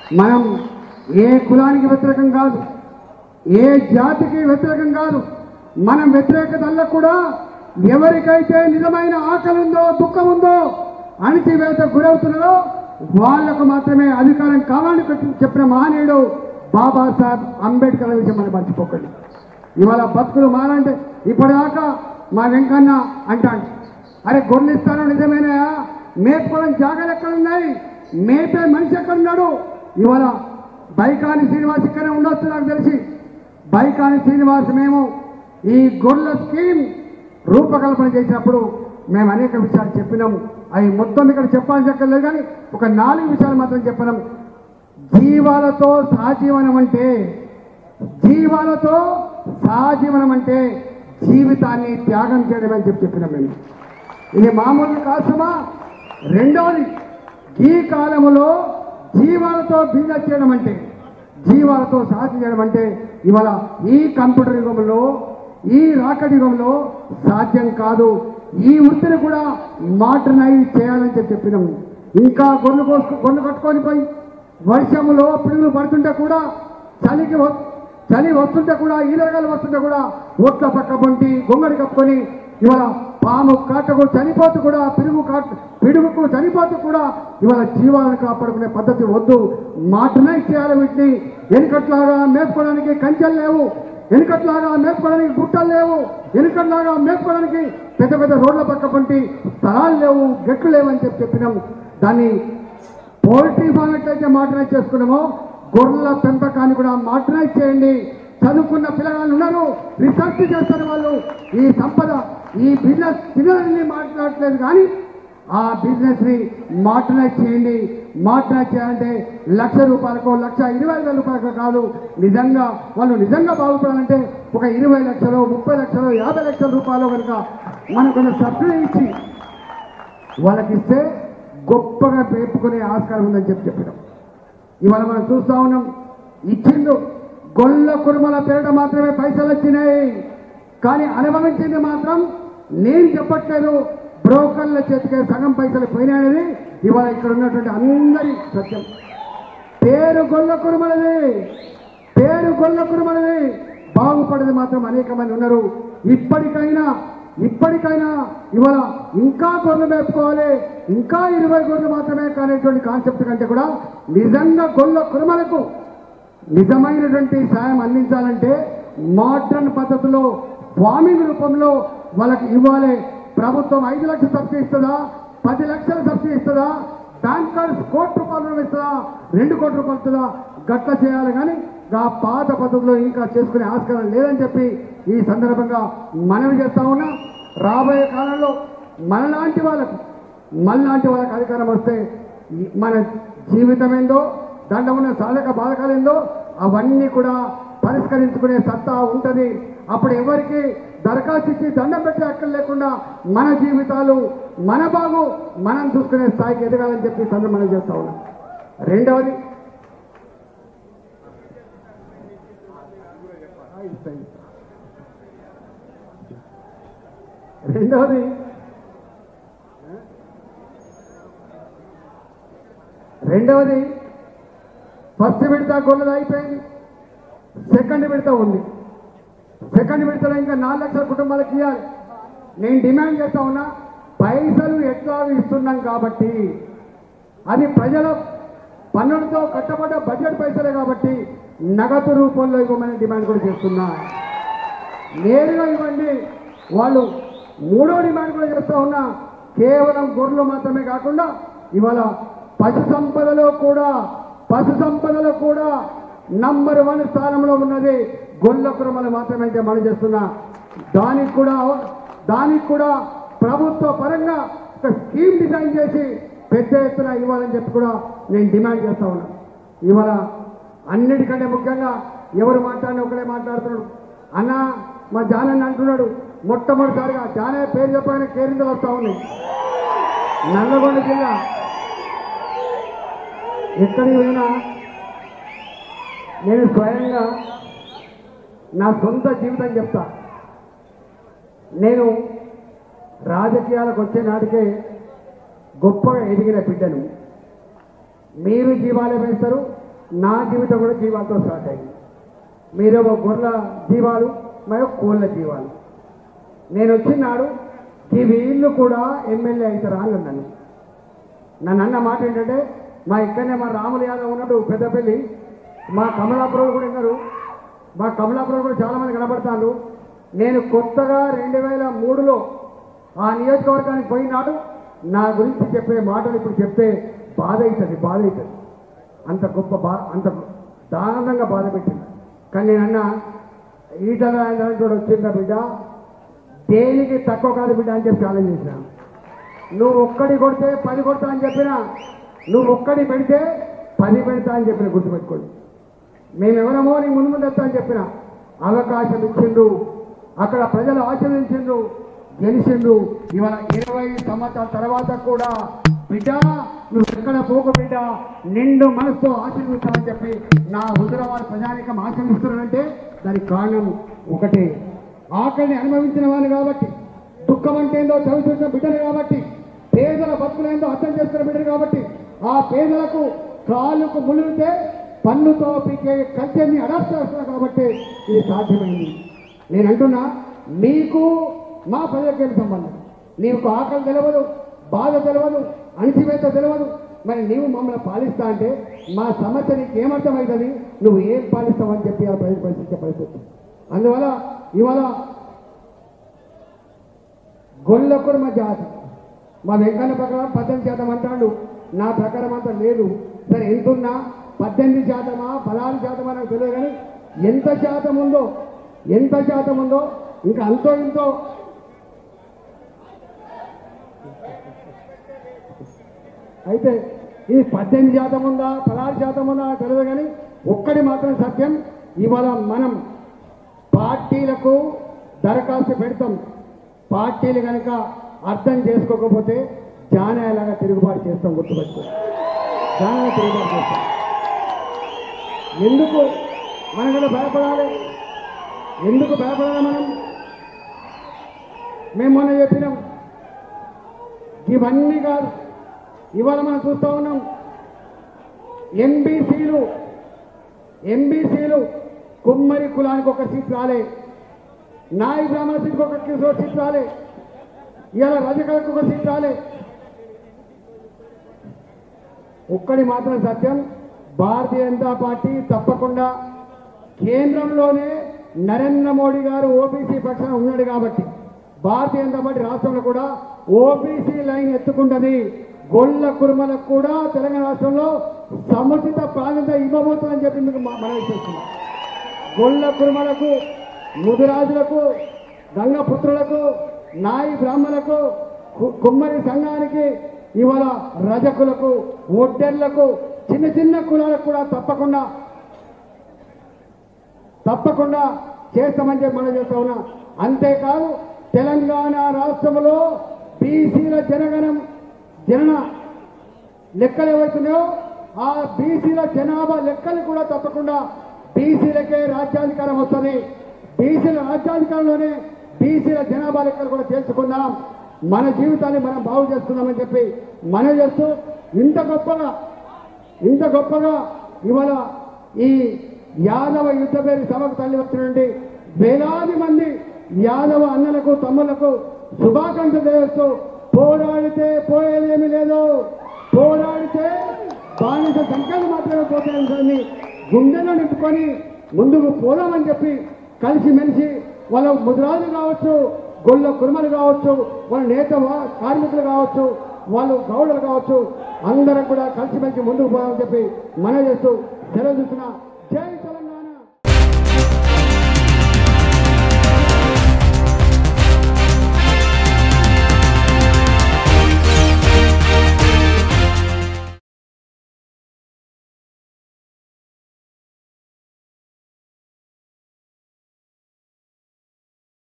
మనం ఏ కులానికి వ్యతిరేకం కాదు ఏ జాతికి వ్యతిరేకం కాదు మనం వ్యతిరేకతల్లో కూడా ఎవరికైతే నిజమైన ఆకలి ఉందో దుఃఖం ఉందో అణిచివేత గురవుతున్నారో వాళ్లకు మాత్రమే అధికారం కావాలని చెప్పిన మహనీయుడు బాబాసాహెబ్ అంబేద్కర్ విషయం మనం మర్చిపోకండి ఇవాళ బతుకులు మారంటే ఇప్పటిదాకా మా వెంకన్న అంటాడు అరే గొర్రెలు ఇస్తాను నిజమేనా మేపుకోవడం జాగాలు ఎక్కడ ఉన్నాయి మేపే మనిషి ఎక్కడున్నాడు ఇవాళ బైకాని శ్రీనివాస్ ఇక్కడే ఉండొచ్చు నాకు తెలిసి బైకాని శ్రీనివాస్ మేము ఈ గొర్రెల స్కీమ్ రూపకల్పన చేసినప్పుడు మేము అనేక విషయాలు చెప్పినాము అవి మొత్తం ఇక్కడ చెప్పాల్సి అక్కర్లేదు కానీ ఒక నాలుగు విషయాలు మాత్రం చెప్పినాం జీవాలతో సహజీవనం అంటే జీవాలతో సహజీవనం అంటే జీవితాన్ని త్యాగం చేయడం అని చెప్పి చెప్పినాం మేము ఇది మామూలు కాసమా రెండవది ఈ కాలములో జీవాలతో బిజినెస్ చేయడం అంటే జీవాలతో సాధ్యం చేయడం అంటే ఇవాళ ఈ కంప్యూటర్ యుగంలో ఈ రాకెట్ యుగంలో సాధ్యం కాదు ఈ వృత్తిని కూడా మోడర్నైజ్ చేయాలని చెప్పి చెప్పినాం ఇంకా గొర్రెలు కోసుకు గొర్రెలు కట్టుకొని పోయి వర్షములో పిడుగులు పడుతుంటే కూడా చలికి వ- చలి వస్తుంటే కూడా ఈరగాలు వస్తుంటే కూడా ఒట్ల పక్క పొంటి గొంగడి కప్పుకొని ఇవాళ పాము కాటకు చనిపోతూ కూడా పిడుగు కాట పిడుగుకు చనిపోతూ కూడా ఇవాళ జీవాలను కాపాడుకునే పద్ధతి వద్దు మాటనైజ్ చేయాలి వీటిని వెనుకట్లాగా మేపుకోవడానికి కంచెలు లేవు వెనుకట్లాగా మేపుకోవడానికి గుట్టలు లేవు వెనుకట్లాగా మేపుకోవడానికి పెద్ద పెద్ద రోడ్ల పక్క పంటి స్థలాలు లేవు గట్లు లేవు అని చెప్పి చెప్పినాం దాన్ని పౌల్ట్రీ ఫామ్ ఎట్లయితే మాటనైజ్ చేసుకున్నామో గొర్రెల పెంపకాన్ని కూడా మాటనైజ్ చేయండి చదువుకున్న పిల్లగాళ్ళు ఉన్నారు రీసెర్చ్ చేస్తారు వాళ్ళు ఈ సంపద ఈ బిజినెస్ తినని మాట్లాడట్లేదు కానీ ఆ బిజినెస్ ని మాటనైజ్ చేయండి మాటనైజ్ చేయాలంటే లక్ష రూపాయలకో లక్ష ఇరవై వేల రూపాయలకో కాదు నిజంగా వాళ్ళు నిజంగా బాగుపడాలంటే ఒక ఇరవై లక్షలు ముప్పై లక్షలు యాభై లక్షల రూపాయలు కనుక మనం కొంచెం సబ్సిడీ ఇచ్చి వాళ్ళకి ఇస్తే గొప్పగా పేపుకునే ఆస్కారం ఉందని చెప్పి చెప్పడం ఇవాళ మనం చూస్తా ఉన్నాం ఇచ్చిండు గొల్ల కురుమల పేరిట మాత్రమే పైసలు వచ్చినాయి కానీ అనుభవించింది మాత్రం నేను చెప్పట్లేదు బ్రోకర్ల చేతికే సగం పైసలు పోయినాయనేది ఇవాళ ఇక్కడ ఉన్నటువంటి అందరి సత్యం పేరు గొల్ల కురుమలది పేరు గొల్ల కురుమలది బాగుపడేది మాత్రం అనేక మంది ఉన్నారు ఇప్పటికైనా ఇప్పటికైనా ఇవాళ ఇంకా గొర్రెలు మేపుకోవాలి ఇంకా ఇరవై గొర్రెలు మాత్రమే కానిటువంటి కాన్సెప్ట్ కంటే కూడా నిజంగా గొల్ల కురుమలకు నిజమైనటువంటి సాయం అందించాలంటే మోడ్రన్ పద్ధతిలో ఫార్మింగ్ రూపంలో వాళ్ళకి ఇవ్వాలి ప్రభుత్వం ఐదు లక్షలు సబ్సిడీ ఇస్తుందా పది లక్షలు సబ్సిడీ ఇస్తుందా బ్యాంకర్స్ కోటి రూపాయలు రుణం ఇస్తుందా రెండు కోట్ల రూపాయలు ఇస్తుందా గట్ల చేయాలి కానీ ఆ పాత పద్ధతిలో ఇంకా చేసుకునే ఆస్కారం లేదని చెప్పి ఈ సందర్భంగా మనవి చేస్తా ఉన్నా రాబోయే కాలంలో మనలాంటి వాళ్ళకు మనలాంటి వాళ్ళకి అధికారం వస్తే ఈ- మన జీవితం ఏందో దాంట్లో ఉన్న సాధక బాధకాలు ఏందో అవన్నీ కూడా పరిష్కరించుకునే సత్తా ఉంటుంది అప్పుడు ఎవరికి దరఖాస్తు ఇచ్చి దండం పెట్టే అక్కలు లేకుండా మన జీవితాలు మన బాగు మనం చూసుకునే స్థాయికి ఎదగాలని చెప్పి ఈ సందర్భం మనం చేస్తా ఉన్నాం రెండవది ఇస్తా, ఇస్తా. రెండవది రెండవది ఫస్ట్ విడత గొల్లది అయిపోయింది సెకండ్ విడత ఉంది సెకండ్ విడతలో ఇంకా నాలుగు లక్షల కుటుంబాలకు ఇవ్వాలి నేను డిమాండ్ చేస్తా ఉన్నా పైసలు ఎట్లా ఇస్తున్నాం కాబట్టి అది ప్రజల పన్నులతో కట్టబడ్డ బడ్జెట్ పైసలే కాబట్టి నగదు రూపంలో ఇవ్వమని డిమాండ్ కూడా చేస్తున్నా నేరుగా ఇవ్వండి వాళ్ళు మూడో డిమాండ్ కూడా చేస్తా ఉన్నా కేవలం గొర్రెలు మాత్రమే కాకుండా ఇవాళ పశు సంపదలో కూడా పశు సంపదలో కూడా నంబర్ వన్ స్థానంలో ఉన్నది గొల్ల కురమలు మాత్రమే అయితే మనం చేస్తున్నా దానికి కూడా దానికి కూడా ప్రభుత్వ పరంగా ఒక స్కీమ్ డిజైన్ చేసి పెద్ద ఎత్తున ఇవ్వాలని చెప్పి కూడా నేను డిమాండ్ చేస్తా ఉన్నా ఇవాళ అన్నిటికంటే ముఖ్యంగా ఎవరు మాట్లాడిన ఒకడే మాట్లాడుతున్నాడు అన్న మా జానన్న అంటున్నాడు మొట్టమొదటిసారిగా జానయ్య పేరు చెప్పగానే కేరింతలు వస్తా ఉన్నాయి నల్లగొండ జిల్లా ఎక్కడికి పోయినా నేను స్వయంగా నా సొంత జీవితం చెప్తా నేను రాజకీయాలకు వచ్చే నాటికే గొప్పగా ఎదిగిన బిడ్డను మీరు జీవాలే పెంచుతారు నా జీవితం కూడా జీవాలతో స్టార్ట్ అయింది మీరేమో గొర్రెల జీవాలు మరియు కోళ్ళ జీవాలు నేను వచ్చినాడు ఈ వీళ్ళు కూడా ఎమ్మెల్యే అవుతారా అని నన్ను నన్ను అన్న మాట ఏంటంటే మా ఇక్కడనే మా రాములు యాదవ్ ఉన్నాడు పెద్దపల్లి మా కమలాపురం కూడా ఉన్నారు మా కమలాపురం కూడా చాలా మంది కనబడతాను నేను కొత్తగా రెండు వేల మూడులో ఆ నియోజకవర్గానికి పోయినాడు నా గురించి చెప్పే మాటలు ఇప్పుడు చెప్తే బాధ అవుతుంది బాధ అవుతుంది అంత గొప్ప బా అంత దారుణంగా బాధ పెట్టింది కానీ నేను అన్న ఈటల కూడా వచ్చిందా బిడ్డ దేనికి తక్కువ కాదు బిడ్డ అని చెప్పి ఛాలెంజ్ చేసినా నువ్వు ఒక్కడి కొడితే పది కొడతా అని చెప్పినా నువ్వు ఒక్కడి పెడితే పది పెడతా అని చెప్పిన గుర్తుపెట్టుకోండి మేమెవరమో నీ ముందు ముందు వస్తా అని చెప్పిన అవకాశం ఇచ్చిండు అక్కడ ప్రజలు ఆచరించిండు గెలిచిండు ఇవాళ ఇరవై సంవత్సరాల తర్వాత కూడా బిడ్డ నువ్వు ఎక్కడ పోకు బిడ్డ నిండు మనసుతో ఆశీర్వదిస్తామని చెప్పి నా హుజరాబాద్ ప్రజానికం ఆశీర్విస్తున్నానంటే దానికి కారణం ఒకటే ఆకలిని అనుభవించిన వాళ్ళు కాబట్టి దుఃఖం అంటే ఏందో చవి చూసిన బిడ్డలు కాబట్టి పేదల బతుకులేందో అర్థం చేస్తున్న బిడ్డలు కాబట్టి ఆ పేదలకు కాళ్ళకు మునిగితే పన్నుతో పీకే కల్చర్ని అడాప్ట్ చేస్తున్నారు కాబట్టి ఇది సాధ్యమైంది నేను అంటున్నా మీకు మా ప్రజలకేమి సంబంధం నీకు ఆకలి తెలియదు బాధ తెలియదు అణిచివేత తెలియదు మరి నీవు మమ్మల్ని పాలిస్తా అంటే మా సమస్య నీకు ఏమర్థమవుతుంది నువ్వు ఏం పాలిస్తావు అని చెప్పి ఆ ప్రజలు పరిస్థితి పరిస్థితి అందువల్ల ఇవాళ గొల్లకుడు మా జాతి మా వెంకన్న ప్రకారం పద్దెనిమిది శాతం అంటాడు నా ప్రకారం అంతా లేదు సరే ఎంతున్నా పద్దెనిమిది శాతమా పదహారు శాతమా నాకు తెలియదు కానీ ఎంత శాతం ఉందో ఎంత శాతం ఉందో ఇంకా అంతో ఇంతో అయితే ఇది పద్దెనిమిది శాతం ఉందా పదహారు శాతం ఉందా నాకు తెలియదు కానీ ఒక్కటి మాత్రం సత్యం ఇవాళ మనం పార్టీలకు దరఖాస్తు పెడతాం పార్టీలు కనుక అర్థం చేసుకోకపోతే జానాయలాగా తిరుగుబాటు చేస్తాం గుర్తుపెట్టుకో జానాయ తిరుగుబాటు చేస్తాం ఎందుకు మనం కదా భయపడాలి ఎందుకు భయపడాలి మనం మేము మొన్న చెప్పినాం ఇవన్నీ కాదు ఇవాళ మనం చూస్తూ ఉన్నాం ఎంబీసీలు ఎంబీసీలు కుమ్మరి కులానికి ఒక సీట్ రాలే నాయి బ్రాహ్మణ సీట్కి ఒక కిషోర్ సీట్ రాలే ఇవాళ రజకలకు ఒక సీట్ రాలే ఒక్కడి మాత్రం సత్యం భారతీయ జనతా పార్టీ తప్పకుండా కేంద్రంలోనే నరేంద్ర మోడీ గారు ఓబీసీ పక్షాన ఉన్నాడు కాబట్టి భారతీయ జనతా పార్టీ రాష్ట్రంలో కూడా ఓబీసీ లైన్ ఎత్తుకుంటది గొల్ల కుర్మలకు కూడా తెలంగాణ రాష్ట్రంలో సముచిత ప్రాధాన్యత ఇవ్వబోతుందని చెప్పి మీకు మ- మనవి చేస్తున్నాం గొల్ల కుర్మలకు ముదిరాజులకు గంగపుత్రులకు నాయి బ్రాహ్మణులకు కు- కుమ్మరి సంఘానికి ఇవాళ రజకులకు ఒడ్డెర్లకు చిన్న చిన్న కులాలకు కూడా తప్పకుండా తప్పకుండా చేస్తామని చెప్పి మనం చేస్తా ఉన్నా అంతేకాదు తెలంగాణ రాష్ట్రంలో బీసీల జనగణం జనన లెక్కలు ఏవైతున్నాయో ఆ బీసీల జనాభా లెక్కలు కూడా తప్పకుండా బీసీలకే రాజ్యాధికారం వస్తుంది బీసీల రాజ్యాధికారంలోనే బీసీల జనాభా లెక్కలు కూడా తెలుసుకుందాం మన జీవితాన్ని మనం బాగు చేస్తున్నామని చెప్పి మనం చేస్తూ ఇంత గొప్పగా ఇంత గొప్పగా ఇవాళ ఈ యాదవ యుద్ధ పేరు సభకు తల్లి వచ్చినటువంటి వేలాది మంది యాదవ అన్నలకు తమ్ములకు శుభాకాంక్షలు తెలియస్తూ పోరాడితే పోయేదేమీ లేదు పోరాడితే బానిస సంఖ్యలు మాత్రమే పోతాయని గుండెలో నింపుకొని ముందుకు పోదామని చెప్పి కలిసిమెలిసి వాళ్ళ ముద్రాలు కావచ్చు గొల్ల కుర్మలు కావచ్చు వాళ్ళ నేత వా- కార్మికులు కావచ్చు వాళ్ళు గౌడలు కావచ్చు అందరం కూడా కలిసిమెలిసి ముందుకు పోదామని చెప్పి మనం చేస్తూ సెలవు చూస్తున్నా జై